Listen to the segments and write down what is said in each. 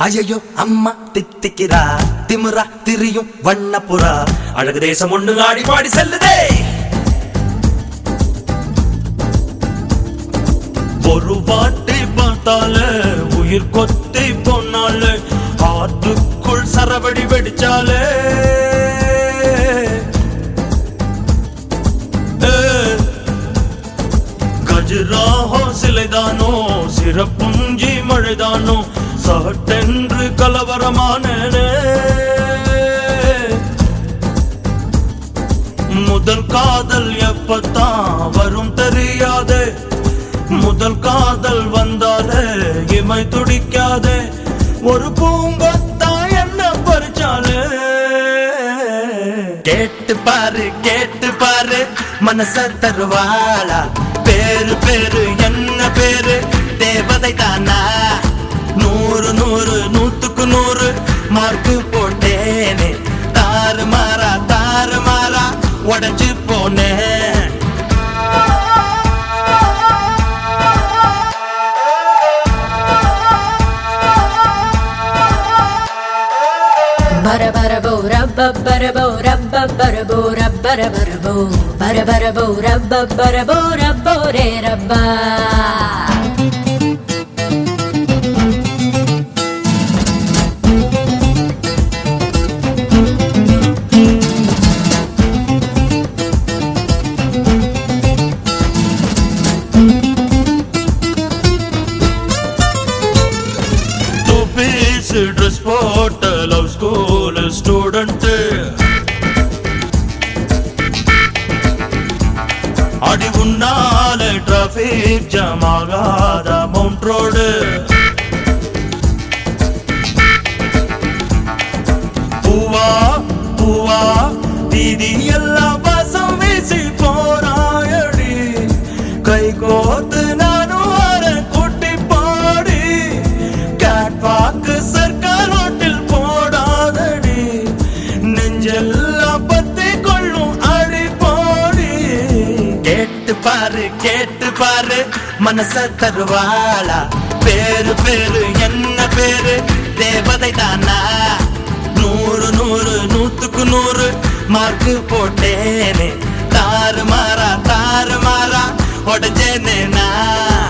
ஐயோ அம்மா தித்திக்கிறா திமிரா திரியும் வண்ண புறா அழகு தேசம் ஒண்ணு ஆடி பாடி செல்லுதே ஒரு வாட்டி பார்த்தால உயிர் கொத்தி போனால ஆற்றுக்குள் சரவடி வெடிச்சாலே ஏ, கஜுராஹோ சிலைதானோ சிறப்புஞ்சி மழைதானோ சட்டென்று கலவரமானேனே முதல் காதல் எப்பத்தான் வரும் தெரியாதே முதல் காதல் வந்தாலே இமை துடிக்காதே ஒரு பூங்கொத்தா என்ன பறிச்சாலே கேட்டு பாரு கேட்டு பாரு மனச தருவாளா பேரு பேரு என்ன பேரு தேவதை தானா நூறு நூறு நூத்துக்கு நூறு மார்க்கு போட்டேனே தாறு மாறா தாறு மாறா உடஞ்சு போனேன் Bara bara bo rabba bara bo rabba bara bo rabbara bara bo bara bara bo rabba bara bo rabbo re rabba two piece dress போட்ட லவ் ஸ்கூல் ஸ்டூடெண்ட் அடி உன்னால டிராபிக் ஜாம் ஆகாத மவுண்ட் ரோடு பூவா பூவா வீதி எல்லாம் வாசம் வீசி போராயடி கை கோத்து நானும் வர குட்டி பாடி கேட்வாக்கு சர்க்கார் ரோட்டில் போடாதடி நெஞ்செல்லாம் பத்தி கொள்ளும் அடி போடி கேட்டு பாரு கேட்டு பாரு மனச தருவாளா பேரு பேரு என்ன பேரு தேவதை தானா நூறு நூறு நூத்துக்கு நூறு மார்க்கு போட்டேனே தாறு மாறா தாறு மாறா உடஞ்சேனே நான்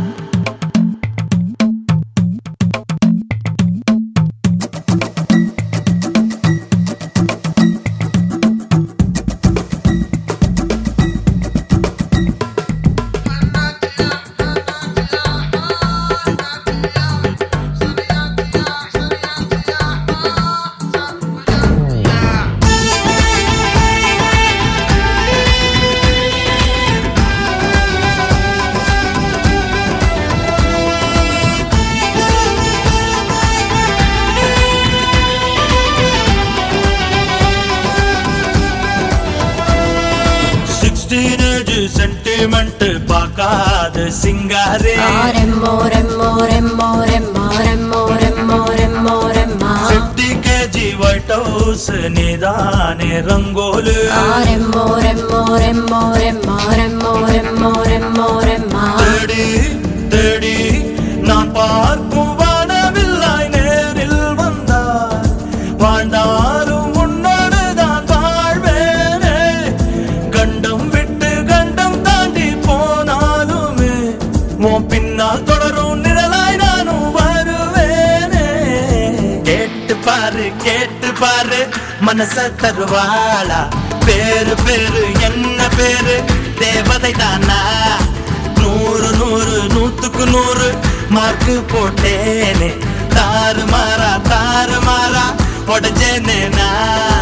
சிக்ஸ்டீன் ஏஜ் சென்டிமெண்ட் பார்க்காத சிங்காரே remmo remmo remmo remmo remmo remmo remmo remma fifty KG white house நீதானே ரங்கோலு remmo remmo remmo remmo remmo remmo remmo remma தேடி தேடி நான் பார்க்கும் வானவில்லாய் நேரில் வந்தார் வாழ்ந்தாலும் உன்னோடு தான் வாழ்வேனே கண்டம் விட்டு கண்டம் தாண்டி போனாலுமே உன் பின்னால் தொடரும் நிழலாய் நானும் வருவேனே கேட்டு பாரு கேட்டு பாரு மனச தருவாளா பேரு பேரு என்ன பேரு தேவதை தானா நூறு நூறு நூத்துக்கு நூறு மார்க்கு போட்டேனே தாறு மாறா தாறு மாறா உடஞ்சேனே நான்